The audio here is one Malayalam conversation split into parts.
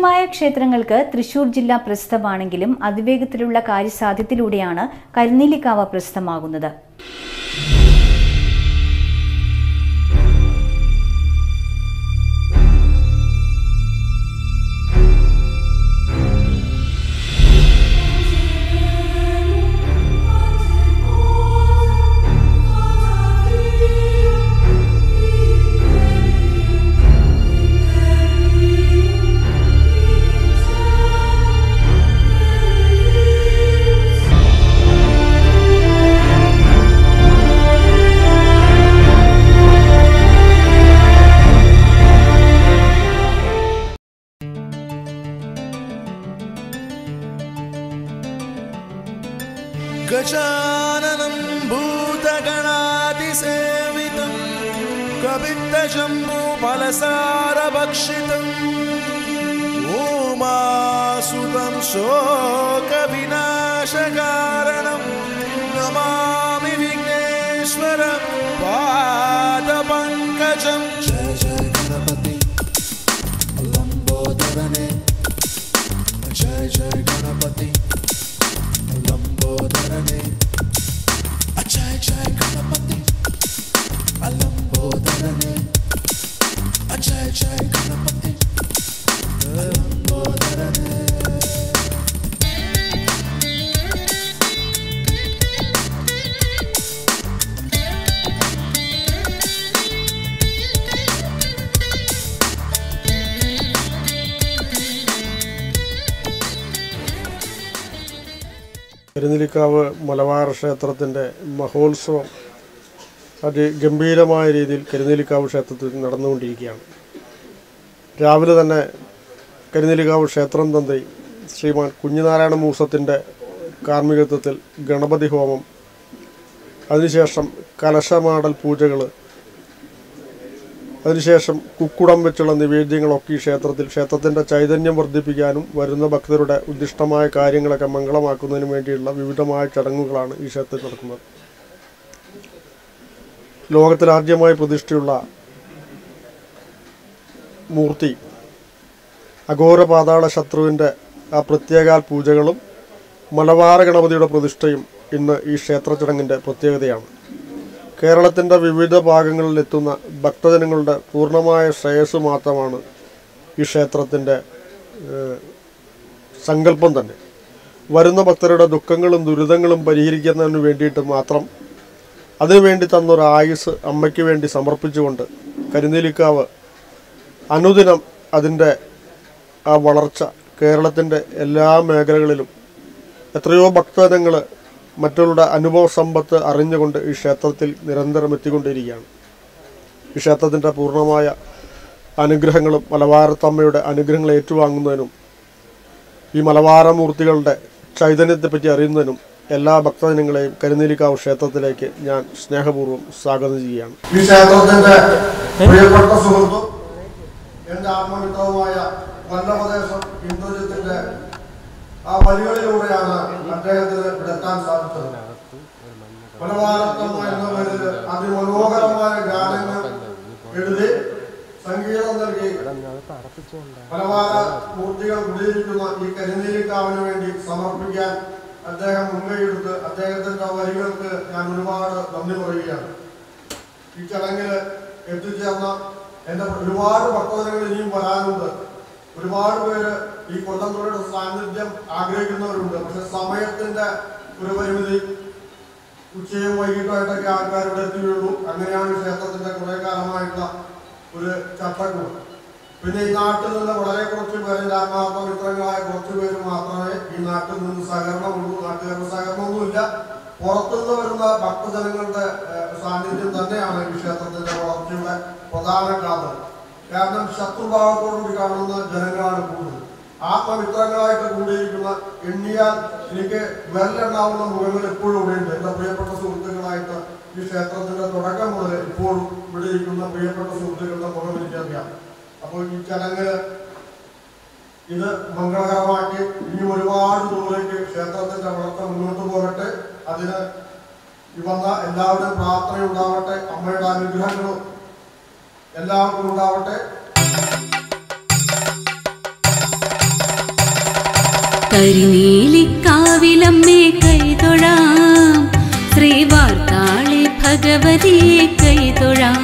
ഗംഭീരമായ ക്ഷേത്രങ്ങൾക്ക് തൃശൂർ ജില്ല പ്രസിദ്ധമാണെങ്കിലും അതിവേഗത്തിലുള്ള കാര്യസാധ്യത്തിലൂടെയാണ് കരുനെല്ലിക്കാവ് പ്രസിദ്ധമാകുന്നത് गजाननं भूतगणातिसेवितं कवित्तशम्भुफलसारभक्षितम् उमासुतं शोकविनाशकारणं नमामि विघ्नेश्वर पादपङ्कजं जय जय गणपति लम्बोदरने जय जय गणपति लंबोदरने अजय जय गणपति अलंबोदरने अजय जय गणपति अलंबोदरने പെരുന്നിലിക്കാവ് മലബാർ ക്ഷേത്രത്തിൻ്റെ മഹോത്സവം അതിഗംഭീരമായ രീതിയിൽ കരുനെല്ലിക്കാവ് ക്ഷേത്രത്തിൽ നടന്നുകൊണ്ടിരിക്കുകയാണ് രാവിലെ തന്നെ കരുനെല്ലിക്കാവ് ക്ഷേത്രം തന്ത്രി ശ്രീമാൻ കുഞ്ഞിനാരായണ മൂസത്തിൻ്റെ കാർമ്മികത്വത്തിൽ ഗണപതി ഹോമം അതിനുശേഷം കലശമാടൽ പൂജകൾ അതിനുശേഷം കുക്കുടം വെച്ചുള്ള നിവേദ്യങ്ങളൊക്കെ ഈ ക്ഷേത്രത്തിൽ ക്ഷേത്രത്തിൻ്റെ ചൈതന്യം വർദ്ധിപ്പിക്കാനും വരുന്ന ഭക്തരുടെ ഉദ്ദിഷ്ടമായ കാര്യങ്ങളൊക്കെ മംഗളമാക്കുന്നതിനും വേണ്ടിയുള്ള വിവിധമായ ചടങ്ങുകളാണ് ഈ ക്ഷേത്രത്തിൽ നടക്കുന്നത് ലോകത്തിലാദ്യമായി പ്രതിഷ്ഠയുള്ള മൂർത്തി അഘോര പാതാള ശത്രുവിൻ്റെ ആ പ്രത്യേക പൂജകളും മലബാര ഗണപതിയുടെ പ്രതിഷ്ഠയും ഇന്ന് ഈ ക്ഷേത്ര ചടങ്ങിൻ്റെ പ്രത്യേകതയാണ് കേരളത്തിൻ്റെ വിവിധ ഭാഗങ്ങളിലെത്തുന്ന ഭക്തജനങ്ങളുടെ പൂർണ്ണമായ ശ്രേയസ് മാത്രമാണ് ഈ ക്ഷേത്രത്തിൻ്റെ ഏഹ്, സങ്കല്പം തന്നെ വരുന്ന ഭക്തരുടെ ദുഃഖങ്ങളും ദുരിതങ്ങളും പരിഹരിക്കുന്നതിന് വേണ്ടിയിട്ട് മാത്രം അതിനുവേണ്ടി തന്നൊരു ആയുസ് അമ്മയ്ക്ക് വേണ്ടി സമർപ്പിച്ചുകൊണ്ട് കരുനെലിക്കാവ് അനുദിനം അതിൻ്റെ ആ വളർച്ച കേരളത്തിൻ്റെ എല്ലാ മേഖലകളിലും എത്രയോ ഭക്തജനങ്ങൾ മറ്റുള്ള അനുഭവ സമ്പത്ത് അറിഞ്ഞുകൊണ്ട് ഈ ക്ഷേത്രത്തിൽ നിരന്തരം എത്തിക്കൊണ്ടിരിക്കുകയാണ് ഈ ക്ഷേത്രത്തിൻ്റെ പൂർണ്ണമായ അനുഗ്രഹങ്ങളും മലബാരത്തമ്മയുടെ അനുഗ്രഹങ്ങൾ ഏറ്റുവാങ്ങുന്നതിനും ഈ മലബാരമൂർത്തികളുടെ ചൈതന്യത്തെപ്പറ്റി അറിയുന്നതിനും എല്ലാ ഭക്തജനങ്ങളെയും കരുനീലിക്കാവ് ക്ഷേത്രത്തിലേക്ക് ഞാൻ സ്നേഹപൂർവ്വം സ്വാഗതം ചെയ്യുകയാണ് ഈ ക്ഷേത്രത്തിന്റെ പ്രിയപ്പെട്ട സുഹൃത്തും എന്റെ ആത്മമിത്രവുമായ വല്ലപദേശം ഹിന്ദുജത്തിന്റെ ആ വഴികളിലൂടെയാണ് അദ്ദേഹത്തിന് ഇവിടെ എത്താൻ സാധിച്ചത് മലബാരത്തമ്മ എന്ന പേരിൽ അതിമനോഹരമായ ഗാനങ്ങൾ എഴുതി സംഗീതം നൽകി മലബാര മൂർത്തികൾ കുടിയിരിക്കുന്ന ഈ കരിനീലിക്കാവിന് വേണ്ടി സമർപ്പിക്കാൻ അദ്ദേഹം മുൻകൈയെടുത്ത് അദ്ദേഹത്തിന്റെ വരികൾക്ക് ഞാൻ ഒരുപാട് നന്ദി പറയുകയാണ് ഈ ചടങ്ങിൽ എത്തിച്ചേർന്ന എന്റെ ഒരുപാട് ഭക്തജനങ്ങൾ ഇനിയും വരാനുണ്ട് ഒരുപാട് പേര് ഈ കൊല്ലംതുറയുടെ സാന്നിധ്യം ആഗ്രഹിക്കുന്നവരുണ്ട് പക്ഷെ സമയത്തിന്റെ ഒരു പരിമിതി ഉച്ചയും വൈകിട്ടുമായിട്ടൊക്കെ ആൾക്കാർ ഇവിടെ എത്തുകയുള്ളൂ അങ്ങനെയാണ് ഈ ക്ഷേത്രത്തിന്റെ കുറെ കാലമായിട്ടുള്ള ഒരു ചട്ടക്കൂട് പിന്നെ ഈ നാട്ടിൽ നിന്ന് വളരെ കുറച്ച് പേര് ആത്മാർത്ഥ മിത്രങ്ങളായ കുറച്ച് പേര് മാത്രമേ ഈ നാട്ടിൽ നിന്ന് സഹകരണമുള്ളൂ നാട്ടുകാരുടെ സഹകരണമൊന്നുമില്ല പുറത്തുനിന്ന് വരുന്ന ഭക്തജനങ്ങളുടെ ഏഹ്, സാന്നിധ്യം തന്നെയാണ് ഈ ക്ഷേത്രത്തിന്റെ വളർച്ചയുടെ പ്രധാന കാരണം കാരണം ശത്രുഭാവത്തോടുകൂടി കാണുന്ന ജനങ്ങളാണ് കൂടുതൽ ആത്മമിത്രങ്ങളായിട്ട് കൂടിയിരിക്കുന്ന എണ്ണിയാൽ എനിക്ക് വിരലെണ്ണാവുന്ന മുഖങ്ങൾ എപ്പോഴും ഇവിടെയുണ്ട് എന്റെ പ്രിയപ്പെട്ട സുഹൃത്തുക്കളായിട്ട് ഈ ക്ഷേത്രത്തിന്റെ തുടക്കം മുതൽ ഇപ്പോഴും ഇവിടെ ഇരിക്കുന്ന പ്രിയപ്പെട്ട സുഹൃത്തുക്കളുടെ മുഖം എനിക്കറിയാം അപ്പോൾ ഈ ചടങ്ങ് ഇത് മംഗളകരമാക്കി ഇനി ഒരുപാട് ദൂരേക്ക് ക്ഷേത്രത്തിന്റെ വളർച്ച മുന്നോട്ട് പോകട്ടെ അതിന് ഈ വന്ന എല്ലാവരുടെയും പ്രാർത്ഥന ഉണ്ടാവട്ടെ അമ്മയുടെ അനുഗ്രഹങ്ങളും എല്ലാവർക്കും ഉണ്ടാവട്ടെ കരിനീലിക്കാവിലമ്മേ കൈതൊഴാം ശ്രീവാർത്താളി ഭഗവതിയെ കൈതൊഴാം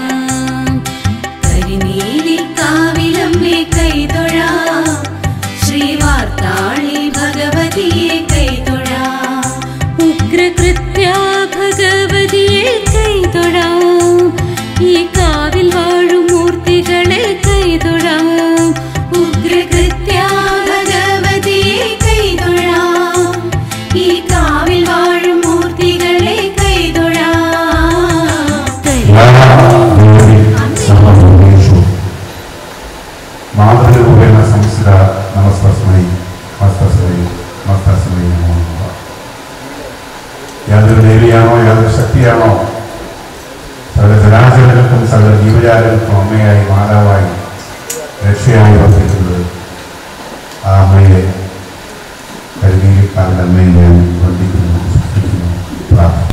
കരിനീലിക്കാവിലമ്മേ കൈതൊഴാം ശ്രീവാർത്താളി ഭഗവതിയെ കൈതൊഴാം ഉഗ്രകൃത്യ ഭഗവതിയെ കൈതൊഴാം ഈ കാവിൽ വാഴും മൂർത്തികളെ കൈതൊഴാം ഉഗ്രകൃത്യ ഭഗവതിയെ കൈതൊഴാം ഈ കാവിൽ വാഴും മൂർത്തികളെ കൈതൊഴാം സർവഭൂതേഷു മാതൃരൂപേണ സംസ്ഥിത നമസ്തസ്മൈ നമസ്തസ്മൈ നമസ്തസ്മൈ നമോ നമഃ യാതൊരു ദേവിയാണോ യാതൊരു ശക്തിയാണോ സകല ജനാചരങ്ങൾക്കും സകല ജീവജാലങ്ങൾക്കും അമ്മയായി മാതാവായി രക്ഷയായി വർദ്ധിക്കുന്നത് ആ അമ്മയെ കരുതിയിരിക്കാനുള്ള അമ്മയെ ഞാൻ വന്ദിക്കുന്നു സ്തുതിക്കുന്നു പ്രാർത്ഥിക്കുന്നു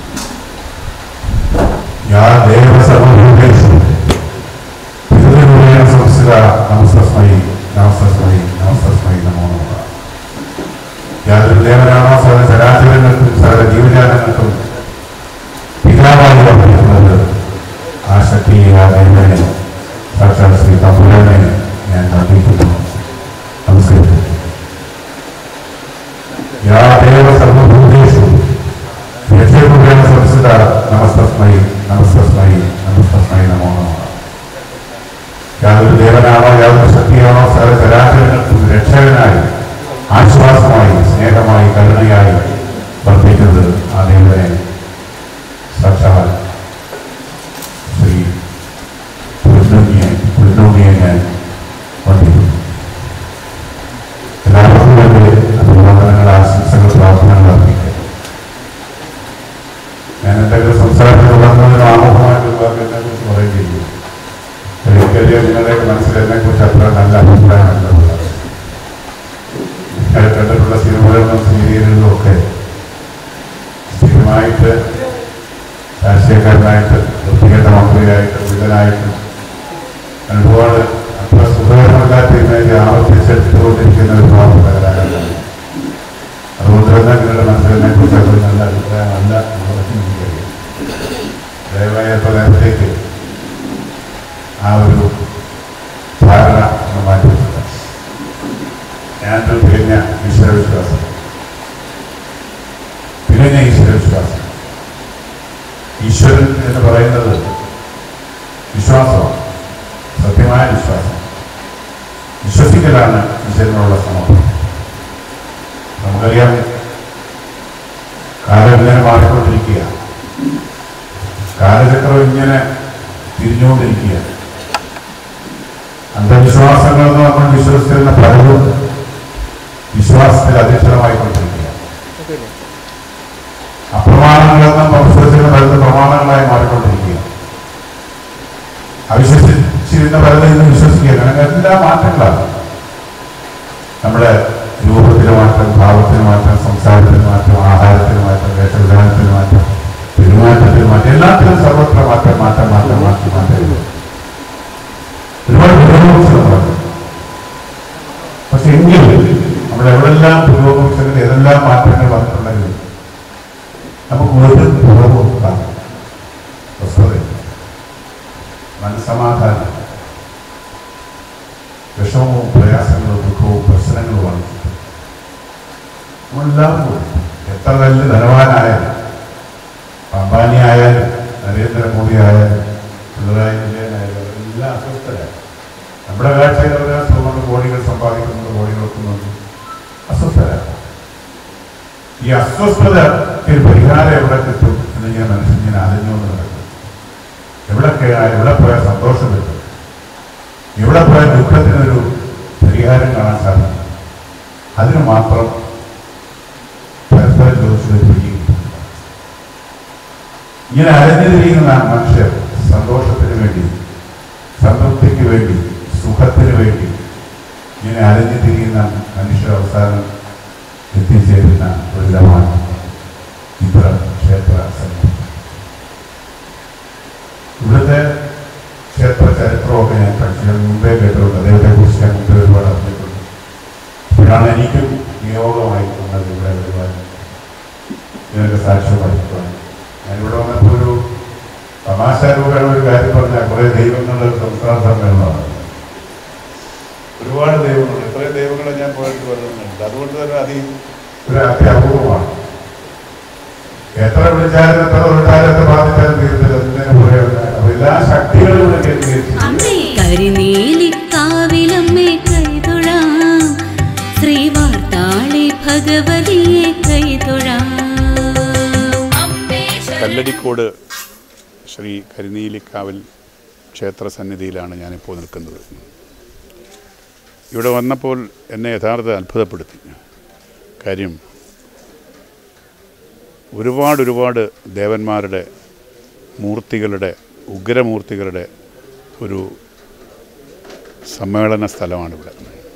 या देव सर्वभूतेषु पितृरूपेण संस्थिता नमस्तस्मै नमस्तस्मै नमस्तस्मै नमो नमः യാതൊരു ദേവനാണോ സകല ചരാചരങ്ങൾക്കും സകല ജീവജാലങ്ങൾക്കും പിതാവായി വർദ്ധിക്കുന്നത് ആ ശക്തിയെ ആ ദൈവനെ സാക്ഷാൽ ശ്രീ തമ്പുരാനെ ഞാൻ നന്ദിക്കുന്നു നമസ്കരിക്കുന്നു യാ ദേവ സർവഭൂതേഷു യഥേഭൂപേണ സംസ്ഥിത നമസ്തസ്മൈ നമസ്തസ്മൈ നമസ്തസ്മൈ നമോ നമഃ യാതൊരു ദേവനാണോ യാതൊരു ശക്തിയാണോ സകല ചരാചരങ്ങൾക്കും രക്ഷകനായി ആശ്വാസമായി സ്നേഹമായി കരുണയായി വർദ്ധിക്കുന്നത് ആ ദേവനെ സാക്ഷാൽ ശ്രീ പുരുഷോമിയെ പുരുഷോമിയെ ഞാൻ വന്ദിക്കുന്നു എല്ലാവർക്കും വേണ്ടി അഭിവാദനങ്ങൾ ആശംസകൾ പ്രാർത്ഥനകൾ അർപ്പിക്കാം ഞാൻ എന്തെങ്കിലും സംസാരത്തിൽ തുടങ്ങുന്നതിന് ആമുഖമായിട്ട് എന്നെ കുറിച്ച് പറയുകയില്ല എനിക്കറിയാം നിങ്ങളുടെ മനസ്സിൽ എന്നെ കുറിച്ച് അത്ര നല്ല അഭിപ്രായമല്ല ഉള്ളത് ഞാൻ കണ്ടിട്ടുള്ള സിനിമകളിലും സീരിയലുകളിലും ഒക്കെ സ്ഥിരമായിട്ട് രാഷ്ട്രീയക്കാരനായിട്ട് വൃത്തികെട്ട മന്ത്രിയായിട്ട് വിധനായിട്ട് ഒരുപാട് അത്ര സുഖകരമല്ലാത്ത ഇമേജ് ആവർത്തിച്ചെടുത്തുകൊണ്ടിരിക്കുന്ന ഒരു പ്രവർത്തകരാണ് അതുകൊണ്ട് തന്നെ നിങ്ങളുടെ മനസ്സിലെ കുറിച്ച് ഒരു നല്ല അഭിപ്രായമല്ല എന്നുള്ളത് എനിക്കറിയാം ദയവായി അല്പ നേരത്തേക്ക് ആ ഒരു ധാരണ ഒന്ന് മാറ്റി വെക്കുക ഞാനൊരു തികഞ്ഞ ഈശ്വരവിശ്വാസം തികഞ്ഞ ഈശ്വരവിശ്വാസം ഈശ്വരൻ എന്ന് പറയുന്നത് വിശ്വാസമാണ് സത്യമായ വിശ്വാസം വിശ്വസിക്കലാണ് ഈശ്വരനോടുള്ള സമർപ്പണം നമുക്കറിയാം കാലം ഇങ്ങനെ മാറിക്കൊണ്ടിരിക്കുക കാലചക്രം ഇങ്ങനെ തിരിഞ്ഞുകൊണ്ടിരിക്കുക അന്ധവിശ്വാസങ്ങളെന്ന് നമ്മൾ വിശ്വസിച്ചിരുന്ന പലരും വിശ്വാസത്തിൽ അധിഷ്ഠിതമായിക്കൊണ്ടിരിക്കുക അപ്രമാണങ്ങളെന്നും വിശ്വസിച്ചിരുന്ന പലരും പ്രമാണങ്ങളായി മാറിക്കൊണ്ടിരിക്കുക അവിശ്വസിച്ചിരുന്ന പലരും ഇന്ന് വിശ്വസിക്കുക അങ്ങനെ എല്ലാ മാറ്റങ്ങളാണ് നമ്മുടെ രൂപത്തിന് മാറ്റം ഭാവത്തിന് മാറ്റം സംസാരത്തിന് മാറ്റം ആഹാരത്തിന് മാറ്റം വേഷവിധാനത്തിന് മാറ്റം പെരുമാറ്റത്തിന് മാറ്റം എല്ലാത്തിനും സർവത്ര മാറ്റം മാറ്റം മാറ്റം മാറ്റം മാറ്റം ഒരുപാട് പുരോഗമിച്ചതാണ് പക്ഷെ എങ്കിലും നമ്മൾ എവിടെല്ലാം പുരോഗമിച്ചതിൽ ഏതെല്ലാം മാറ്റങ്ങൾ വന്നിട്ടുണ്ടെങ്കിലും നമുക്ക് ഒരു പുറകോട്ടാണ് വസ്തുത മനസ്സമാധാനം വിഷമവും പ്രയാസങ്ങളും ദുഃഖവും പ്രശ്നങ്ങളുമാണ് നമ്മളെല്ലാവരും കൂടി എത്ര വലിയ ധനവാനായാലും അംബാനി ആയാലും നരേന്ദ്രമോദി ആയാലും പിണറായി വിജയനായാലും എല്ലാം അസ്വസ്ഥരാണ് നമ്മുടെ കാഴ്ചയിൽ അവരെ തോന്നുന്നു കോടികൾ സമ്പാദിക്കുന്നുണ്ട് കോടികൾ വെക്കുന്നുണ്ട് അസ്വസ്ഥരാണ് ഈ അസ്വസ്ഥതയ്ക്ക് ഒരു പരിഹാരം എവിടെ കിട്ടും എന്ന് ഞാൻ മനസ്സിൽ ഞാൻ അലഞ്ഞുകൊണ്ട് നടക്കും എവിടെയൊക്കെ എവിടെ പോയാൽ സന്തോഷം കിട്ടും എവിടെ പോയാൽ ദുഃഖത്തിനൊരു പരിഹാരം കാണാൻ സാധിക്കും അതിന് മാത്രം പരസ്പരം ചോദിച്ചത് പിടിയും ഇങ്ങനെ അലഞ്ഞിരിക്കുന്ന മനുഷ്യർ സന്തോഷത്തിന് വേണ്ടി സംതൃപ്തിക്ക് വേണ്ടി സുഖത്തിന് വേണ്ടി ഇങ്ങനെ അലഞ്ഞു തിരിയുന്ന മനുഷ്യർ അവസാനം എത്തിച്ചേരുന്ന ഒരിടമാണ് ഇത്തരം ക്ഷേത്ര സന്നിധി ഇവിടുത്തെ ക്ഷേത്ര ചരിത്രമൊക്കെ ഞാൻ പഠിച്ചത് മുമ്പേ കേട്ടിട്ടുണ്ട് അദ്ദേഹത്തെ കുറിച്ച് ഞാൻ മുമ്പേ ഒരുപാട് അറിഞ്ഞിട്ടുണ്ട് അപ്പോഴാണ് എനിക്കും ഈ യോഗ ഇതിനൊക്കെ സാക്ഷ്യം വഹിക്കുവാൻ ഞാനിവിടെ വന്നപ്പോൾ ഒരു തമാശാരൂപേണ ഒരു കാര്യം പറഞ്ഞാൽ കുറേ ദൈവങ്ങളുടെ ഒരു സംസ്ഥാന സമ്മേളനമാണ് ഒരുപാട് ദൈവങ്ങളുണ്ട് ഇത്രയും ദൈവങ്ങളെ ഞാൻ പോയിട്ട് വരുന്നുണ്ട് അതുകൊണ്ട് തന്നെ അതി ഒരു അത്യപൂർവമാണ് എത്ര വിളിച്ചാലും എത്ര വിളിച്ചാലും എത്ര ബാധിച്ചാലും തീരത്തില്ല എന്നതിനെ പോലെയുള്ള അപ്പൊ എല്ലാ ശക്തികളും ഇവിടെ കേന്ദ്രീകരിച്ചു കരിനീലിക്കാവിലമ്മേ കൈതൊഴാം ശ്രീവാർത്താളി ഭഗവതിയെ കൈതൊഴാം കല്ലടിക്കോട് ശ്രീ കരിനീലിക്കാവിൽ ക്ഷേത്ര സന്നിധിയിലാണ് ഞാനിപ്പോൾ നിൽക്കുന്നത് ഇവിടെ വന്നപ്പോൾ എന്നെ യഥാർത്ഥ അത്ഭുതപ്പെടുത്തി കാര്യം ഒരുപാട് ഒരുപാട് ദേവന്മാരുടെ മൂർത്തികളുടെ ഉഗ്രമൂർത്തികളുടെ ഒരു സമ്മേളന സ്ഥലമാണിവിടെ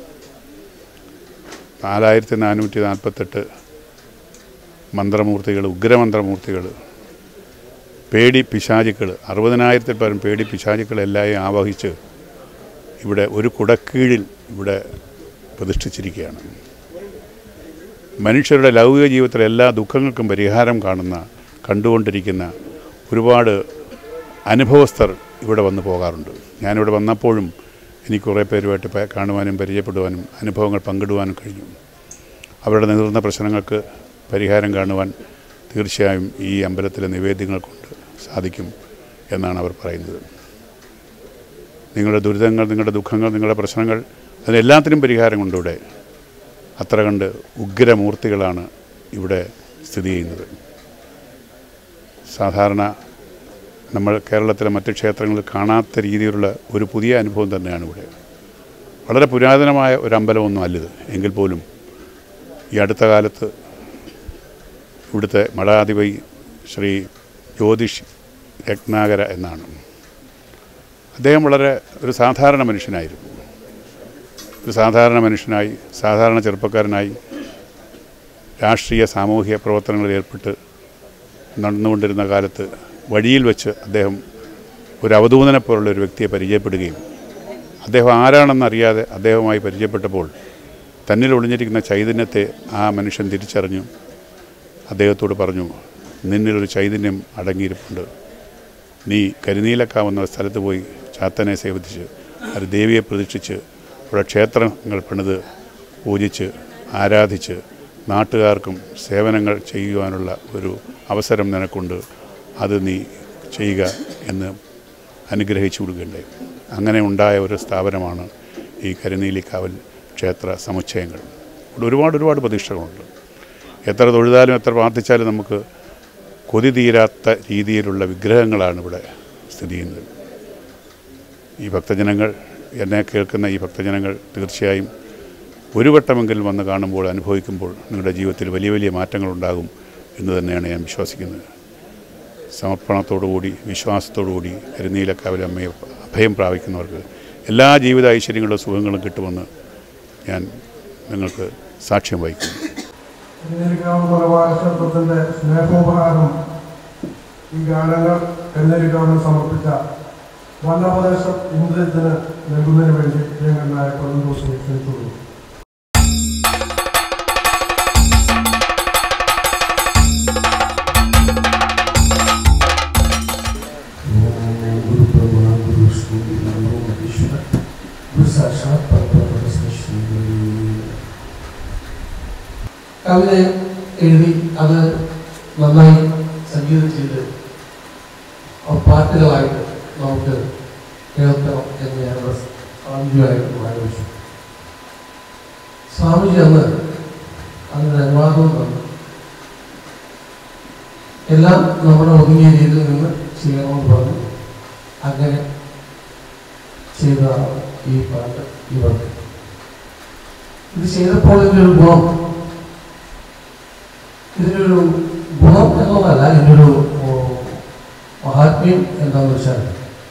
നാലായിരത്തി നാനൂറ്റി നാൽപ്പത്തെട്ട് മന്ത്രമൂർത്തികൾ ഉഗ്രമന്ത്രമൂർത്തികൾ പേടി പിശാചുക്കൾ അറുപതിനായിരത്തിൽ പരം പേടി പിശാചുക്കളെല്ലാവരും ആവഹിച്ച് ഇവിടെ ഒരു കുടക്കീഴിൽ ഇവിടെ പ്രതിഷ്ഠിച്ചിരിക്കുകയാണ് മനുഷ്യരുടെ ലൗകിക ജീവിതത്തിലെ എല്ലാ ദുഃഖങ്ങൾക്കും പരിഹാരം കാണുന്ന കണ്ടുകൊണ്ടിരിക്കുന്ന ഒരുപാട് അനുഭവസ്ഥർ ഇവിടെ വന്നു പോകാറുണ്ട് ഞാനിവിടെ വന്നപ്പോഴും എനിക്ക് കുറേ പേരുമായിട്ട് പ- കാണുവാനും പരിചയപ്പെടുവാനും അനുഭവങ്ങൾ പങ്കിടുവാനും കഴിഞ്ഞു അവരുടെ നേതൃത്വ പ്രശ്നങ്ങൾക്ക് പരിഹാരം കാണുവാൻ തീർച്ചയായും ഈ അമ്പലത്തിലെ നിവേദ്യങ്ങൾ കൊണ്ട് സാധിക്കും എന്നാണ് അവർ പറയുന്നത് നിങ്ങളുടെ ദുരിതങ്ങൾ നിങ്ങളുടെ ദുഃഖങ്ങൾ നിങ്ങളുടെ പ്രശ്നങ്ങൾ അതിനെല്ലാത്തിനും പരിഹാരം കൊണ്ട് ഇവിടെ അത്ര കണ്ട് ഉഗ്രമൂർത്തികളാണ് ഇവിടെ സ്ഥിതി ചെയ്യുന്നത് സാധാരണ നമ്മൾ കേരളത്തിലെ മറ്റ് ക്ഷേത്രങ്ങളിൽ കാണാത്ത രീതിയിലുള്ള ഒരു പുതിയ അനുഭവം തന്നെയാണ് ഇവിടെ വളരെ പുരാതനമായ ഒരു അമ്പലമൊന്നും അല്ലിത് എങ്കിൽ പോലും ഈ അടുത്ത കാലത്ത് ഇവിടുത്തെ മഠാധിപതി ശ്രീ ജ്യോതിഷ് രത്നാകര എന്നാണ് അദ്ദേഹം വളരെ ഒരു സാധാരണ മനുഷ്യനായിരുന്നു ഒരു സാധാരണ മനുഷ്യനായി സാധാരണ ചെറുപ്പക്കാരനായി രാഷ്ട്രീയ സാമൂഹിക പ്രവർത്തനങ്ങളിൽ ഏർപ്പെട്ട് നടന്നുകൊണ്ടിരുന്ന കാലത്ത് വഴിയിൽ വെച്ച് അദ്ദേഹം ഒരു അവധൂതനെ പോലുള്ള ഒരു വ്യക്തിയെ പരിചയപ്പെടുകയും അദ്ദേഹം ആരാണെന്നറിയാതെ അദ്ദേഹവുമായി പരിചയപ്പെട്ടപ്പോൾ തന്നിൽ ഒളിഞ്ഞിരിക്കുന്ന ചൈതന്യത്തെ ആ മനുഷ്യൻ തിരിച്ചറിഞ്ഞു അദ്ദേഹത്തോട് പറഞ്ഞു നിന്നിലൊരു ചൈതന്യം അടങ്ങിയിരിപ്പുണ്ട് നീ കരിനീലക്കാവുന്ന സ്ഥലത്ത് പോയി ചാത്തനെ സേവിച്ച് ഒരു ദേവിയെ പ്രതീക്ഷിച്ച് ഇവിടെ ക്ഷേത്രങ്ങൾ പണിത് പൂജിച്ച് ആരാധിച്ച് നാട്ടുകാർക്കും സേവനങ്ങൾ ചെയ്യുവാനുള്ള ഒരു അവസരം നിനക്കുണ്ട് അത് നീ ചെയ്യുക എന്ന് അനുഗ്രഹിച്ചു കൊടുക്കണ്ടേ അങ്ങനെ ഉണ്ടായ ഒരു സ്ഥാപനമാണ് ഈ കരിനീലിക്കാവൽ ക്ഷേത്ര സമുച്ചയങ്ങൾ ഇവിടെ ഒരുപാട് ഒരുപാട് പ്രതീക്ഷകളുണ്ട് എത്ര തൊഴുതാലും എത്ര പ്രാർത്ഥിച്ചാലും നമുക്ക് കൊതി തീരാത്ത രീതിയിലുള്ള വിഗ്രഹങ്ങളാണ് ഇവിടെ സ്ഥിതി ചെയ്യുന്നത് ഈ ഭക്തജനങ്ങൾ എന്നെ കേൾക്കുന്ന ഈ ഭക്തജനങ്ങൾ തീർച്ചയായും ഒരു വട്ടമെങ്കിലും വന്ന് കാണുമ്പോൾ അനുഭവിക്കുമ്പോൾ നിങ്ങളുടെ ജീവിതത്തിൽ വലിയ വലിയ മാറ്റങ്ങളുണ്ടാകും എന്ന് തന്നെയാണ് ഞാൻ വിശ്വസിക്കുന്നത് സമർപ്പണത്തോടുകൂടി വിശ്വാസത്തോടുകൂടി കരുനീലക്കാവിലെ അമ്മയെ അഭയം പ്രാപിക്കുന്നവർക്ക് എല്ലാ ജീവിത ഐശ്വര്യങ്ങളും സുഖങ്ങളും കിട്ടുമെന്ന് ഞാൻ നിങ്ങൾക്ക് സാക്ഷ്യം വഹിക്കുന്നു കന്യാരിക്കാവ് മലബാർ ക്ഷേത്രത്തിന്റെ സ്നേഹോപഹാരം ഈ ഗാനങ്ങൾ കന്യാരിക്കാവിന് സമർപ്പിച്ച വനപ്രദേശം ഇന്ദ്രജിത്തിന് നൽകുന്നതിന് വേണ്ടി പ്രിയങ്കരനായ പ്രധാനദോഷം ക്ഷണിച്ചുകൊള്ളുന്നു കവിത എഴുതി അത് നന്നായി സംഗീതം ചെയ്ത് ആ പാട്ടുകളായിട്ട് നമുക്ക് കേൾക്കണം എന്ന് ഞങ്ങളുടെ സ്വാമിജിയായിട്ട് ആലോചിച്ചു സ്വാമിജി അന്ന് അതിന് അനുവാദവും തന്നു എല്ലാം നമ്മുടെ ഒതുങ്ങിയ രീതിയിൽ നിന്ന് ചെയ്യണമെന്ന് പറഞ്ഞു അങ്ങനെ ചെയ്തതാണ് ഈ പാട്ട് ഈ വർക്ക് ഇത് ചെയ്തപ്പോൾ ഇതിനൊരു ഗുണം ഇതിനൊരു ഗുണം എന്നുള്ളതല്ല ഇതിനൊരു ഓ, മഹാത്മ്യം എന്താണെന്ന് വെച്ചാൽ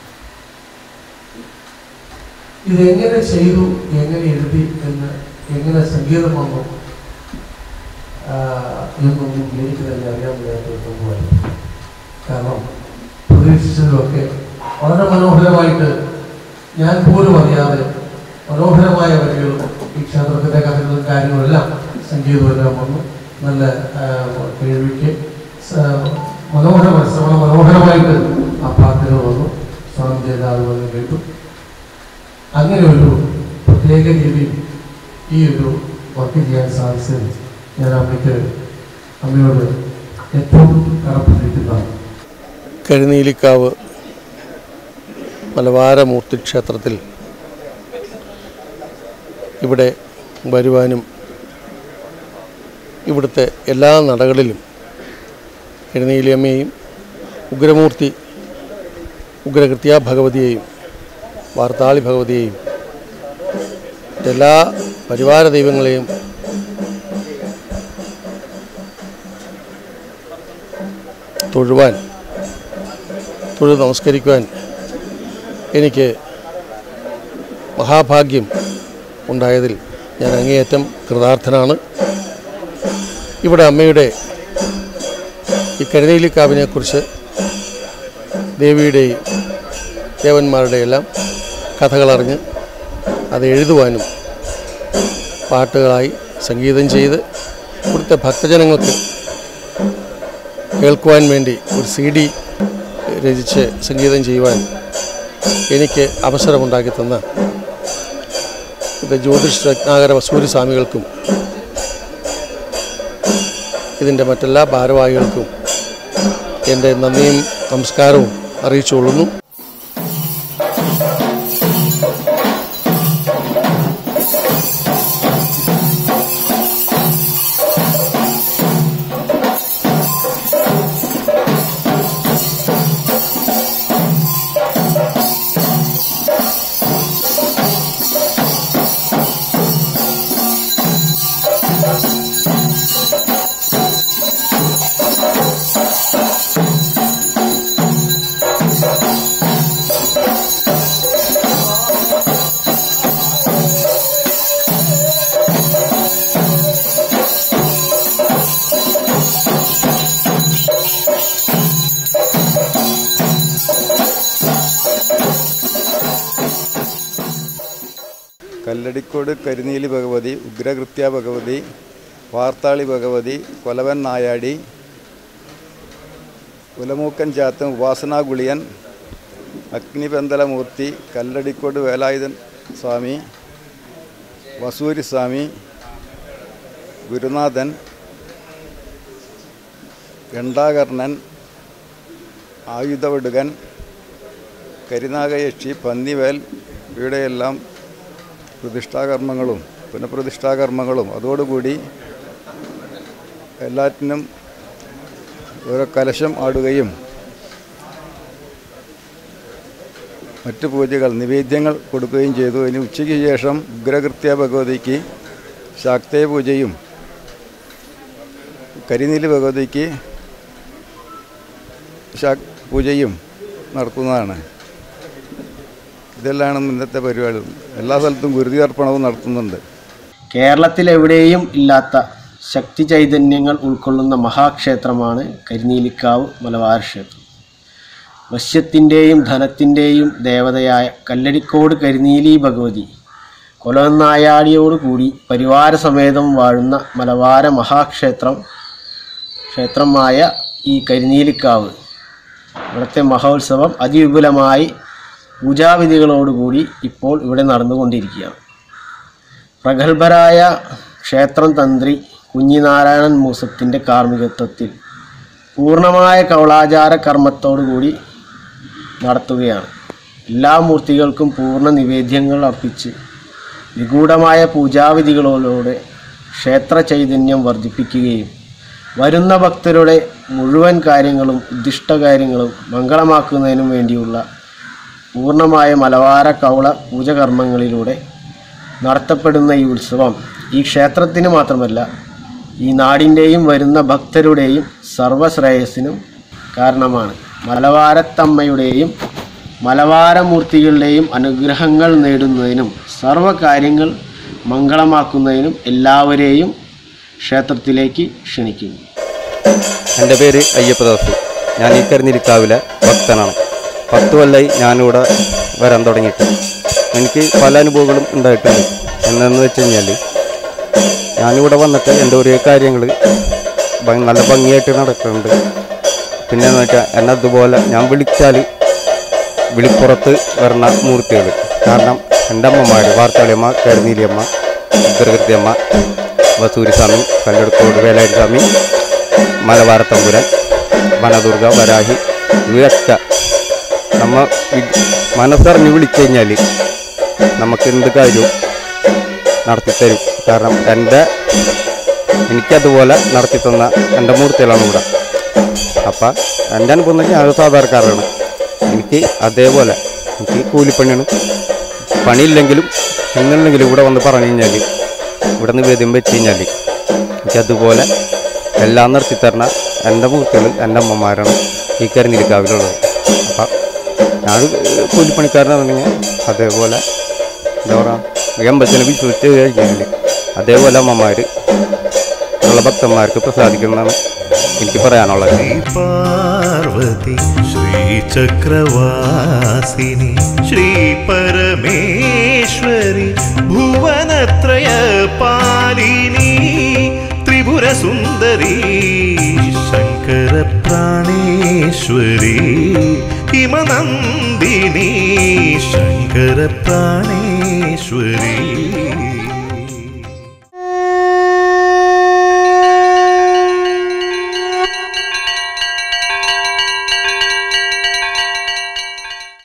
ഇതെങ്ങനെ ചെയ്തു എങ്ങനെ എഴുതി എന്ന് എങ്ങനെ സംഗീതം വന്നു ആ, എന്നൊന്നും എനിക്ക് തന്നെ അറിയാൻ വയ്യാത്തൊരു സംഭവമായിരുന്നു കാരണം പ്രതീക്ഷിച്ചതിലൊക്കെ വളരെ മനോഹരമായിട്ട് ഞാൻ പോലും അറിയാതെ മനോഹരമായ വരികളും ഈ ക്ഷേത്രത്തിൻ്റെ കഥകളും കാര്യങ്ങളെല്ലാം സംഗീതമെല്ലാം വന്നു നല്ല ആ, കേൾവിക്ക് സ- മനോഹരമായി ശ്രവണ മനോഹരമായിട്ട് ആ പ്രാർത്ഥന വന്നു സ്വാമി ചെയ്ത അതുപോലെ കേട്ടു അങ്ങനെ ഒരു പ്രത്യേക രീതിയിൽ ഈ ഒരു വർക്ക് ചെയ്യാൻ സാധിച്ചത് ഞാൻ അമ്മയ്ക്ക് അമ്മയോട് ഏറ്റവും കടപ്പെട്ടിരിക്കുന്നതാണ് കരുനീലിക്കാവ് മലവാരമൂർത്തി ക്ഷേത്രത്തിൽ ഇവിടെ വരുവാനും ഇവിടുത്തെ എല്ലാ നടകളിലും എഴുന്നേലിയമ്മയെയും ഉഗ്രമൂർത്തി ഉഗ്രകൃത്യ ഭഗവതിയെയും വാർത്താളി ഭഗവതിയെയും എല്ലാ പരിവാര ദൈവങ്ങളെയും തൊഴുവാൻ തൊഴുത് നമസ്കരിക്കുവാൻ എനിക്ക് മഹാഭാഗ്യം ഉണ്ടായതിൽ ഞാൻ അങ്ങേയറ്റം കൃതാർത്ഥനാണ് ഇവിടെ അമ്മയുടെ ഈ കരുനീലിക്കാവിനെക്കുറിച്ച് ദേവിയുടെയും ദേവന്മാരുടെയും എല്ലാം കഥകളറിഞ്ഞ് അത് എഴുതുവാനും പാട്ടുകളായി സംഗീതം ചെയ്ത് ഇവിടുത്തെ ഭക്തജനങ്ങൾക്ക് കേൾക്കുവാൻ വേണ്ടി ഒരു സി ഡി രചിച്ച് സംഗീതം ചെയ്യുവാൻ എനിക്ക് അവസരമുണ്ടാക്കി തന്ന ഇത് ജ്യോതിഷ് രത്നാകര വസൂരി സ്വാമികൾക്കും ഇതിൻ്റെ മറ്റെല്ലാ ഭാരവാഹികൾക്കും എൻ്റെ നന്ദിയും നമസ്കാരവും അറിയിച്ചുകൊള്ളുന്നു കല്ലടിക്കോട് കരിനീലി ഭഗവതി ഉഗ്രകൃത്യ ഭഗവതി വാർത്താളി ഭഗവതി കൊലവൻ നായാടി ഉലമൂക്കൻ ചാത്തൻ ഉപാസനാ ഗുളിയൻ അഗ്നിപന്തലമൂർത്തി കല്ലടിക്കോട് വേലായുധൻ സ്വാമി വസൂരി സ്വാമി ഗുരുനാഥൻ ഗണ്ടാകർണൻ ആയുധവടുകൻ കരിനാഗയക്ഷി പന്നിവേൽ ഇവിടെയെല്ലാം പ്രതിഷ്ഠാകർമ്മങ്ങളും പുനഃപ്രതിഷ്ഠാകർമ്മങ്ങളും അതോടുകൂടി എല്ലാറ്റിനും ഓരോ കലശം ആടുകയും മറ്റു പൂജകൾ നിവേദ്യങ്ങൾ കൊടുക്കുകയും ചെയ്തു ഇനി ഉച്ചയ്ക്ക് ശേഷം ഉഗ്രകൃത്യ ഭഗവതിക്ക് ശാക്തേ പൂജയും കരിനീലി ഭഗവതിക്ക് ശാ പൂജയും നടത്തുന്നതാണ് ഇതെല്ലാം ഇന്നത്തെ പരിപാടി എല്ലാ സ്ഥലത്തും ഗുരുതി അർപ്പണവും നടത്തുന്നുണ്ട് കേരളത്തിലെവിടെയും ഇല്ലാത്ത ശക്തി ചൈതന്യങ്ങൾ ഉൾക്കൊള്ളുന്ന മഹാക്ഷേത്രമാണ് കരിനീലിക്കാവ് മലബാർ ക്ഷേത്രം വശ്യത്തിൻ്റെയും ധനത്തിൻ്റെയും ദേവതയായ കല്ലടിക്കോട് കരിനീലി ഭഗവതി കൊലനായാടിയോടുകൂടി പരിവാരസമേതം വാഴുന്ന മലബാര മഹാക്ഷേത്രം ക്ഷേത്രമായ ഈ കരിനീലിക്കാവ് ഇവിടുത്തെ മഹോത്സവം അതിവിപുലമായി പൂജാവിധികളോടുകൂടി ഇപ്പോൾ ഇവിടെ നടന്നുകൊണ്ടിരിക്കുകയാണ് പ്രഗത്ഭരായ ക്ഷേത്രം തന്ത്രി കുഞ്ഞിനാരായണൻ മൂസത്തിൻ്റെ കാർമ്മികത്വത്തിൽ പൂർണ്ണമായ കവളാചാര കർമ്മത്തോടുകൂടി നടത്തുകയാണ് എല്ലാ മൂർത്തികൾക്കും പൂർണ്ണ നിവേദ്യങ്ങൾ അർപ്പിച്ച് നിഗൂഢമായ പൂജാവിധികളോടെ ക്ഷേത്ര ചൈതന്യം വർദ്ധിപ്പിക്കുകയും വരുന്ന ഭക്തരുടെ മുഴുവൻ കാര്യങ്ങളും ഉദ്ദിഷ്ടകാര്യങ്ങളും മംഗളമാക്കുന്നതിനും വേണ്ടിയുള്ള പൂർണ്ണമായ മലവാര കൗള പൂജകർമ്മങ്ങളിലൂടെ നടത്തപ്പെടുന്ന ഈ ഉത്സവം ഈ ക്ഷേത്രത്തിന് മാത്രമല്ല ഈ നാടിൻ്റെയും വരുന്ന ഭക്തരുടെയും സർവശ്രേയസ്സിനും കാരണമാണ് മലവാരത്തമ്മയുടെയും മലവാരമൂർത്തികളുടെയും അനുഗ്രഹങ്ങൾ നേടുന്നതിനും സർവ്വകാര്യങ്ങൾ മംഗളമാക്കുന്നതിനും എല്ലാവരെയും ക്ഷേത്രത്തിലേക്ക് ക്ഷണിക്കുന്നു എൻ്റെ പേര് അയ്യപ്പദാസ് ഞാൻ ഈ കരിനിരിക്കാവിലെ ഭക്തനാണ് പത്ത് കൊല്ലമായി ഞാനിവിടെ വരാൻ തുടങ്ങിയിട്ട് എനിക്ക് പല അനുഭവങ്ങളും ഉണ്ടായിട്ടുണ്ട് എന്നു വെച്ച് കഴിഞ്ഞാൽ ഞാനിവിടെ വന്നിട്ട് എൻ്റെ ഓരോ കാര്യങ്ങൾ നല്ല ഭംഗിയായിട്ട് നടക്കുന്നുണ്ട് പിന്നെ എന്ന് വെച്ചാൽ എന്നെ അതുപോലെ ഞാൻ വിളിച്ചാൽ വിളിപ്പുറത്ത് വരുന്ന മൂർത്തികൾ കാരണം എൻ്റെ അമ്മമാർ വാർത്താളിയമ്മ കരുനീലിയമ്മ ഉഗ്രകൃത്യമ്മ വസൂരിസ്വാമി കല്ലെടുക്കോട് വേലാരി സ്വാമി മലബാരത്തമ്പുരൻ വനദുർഗ വരാഹി ഇവരൊക്കെ നമ്മ വി- മനസ്സറിഞ്ഞ് വിളിച്ചു കഴിഞ്ഞാൽ നമുക്ക് എന്ത് കാര്യവും നടത്തിത്തരും കാരണം എൻ്റെ എനിക്കതുപോലെ നടത്തി തന്ന എൻ്റെ മൂർത്തികളാണ് ഇവിടെ അപ്പം എൻ്റെ അനുഭവം എന്ന് വെച്ചാൽ ഞാൻ ഒരു സാധാരണക്കാരനാണ് എനിക്ക് അതേപോലെ എനിക്ക് കൂലിപ്പണിയാണ് പണിയില്ലെങ്കിലും എന്നുണ്ടെങ്കിലും ഇവിടെ വന്ന് പറഞ്ഞു കഴിഞ്ഞാൽ ഇവിടെ നിന്ന് വേദ്യം വെച്ച് കഴിഞ്ഞാൽ എനിക്കതുപോലെ എല്ലാം നടത്തി തരണ എൻ്റെ മൂർത്തികൾ എൻ്റെ അമ്മമാരാണ് ഈ കരിനിലിക്കാവിലുള്ളത് അപ്പം ഞാൻ കൂലിപ്പണിക്കാരനാണെന്നുണ്ടെങ്കിൽ അതേപോലെ എന്താ പറയുക അമ്പലത്തിനെ വിശ്വസിച്ച് കഴിഞ്ഞാൽ അതേപോലെ അമ്മമാർ ഉള്ള ഭക്തന്മാർക്ക് പ്രസാദിക്കുന്നതാണ് എനിക്ക് പറയാനുള്ളത് പാർവതി ശ്രീചക്രവാസിനി ശ്രീപരമേശ്വരി ഭുവനത്രയ പാലിനി ത്രിപുരസുന്ദരി ശങ്കര പ്രാണേശ്വരി ഹിമനന്ദിനി ശങ്കര പ്രാണേശ്വരി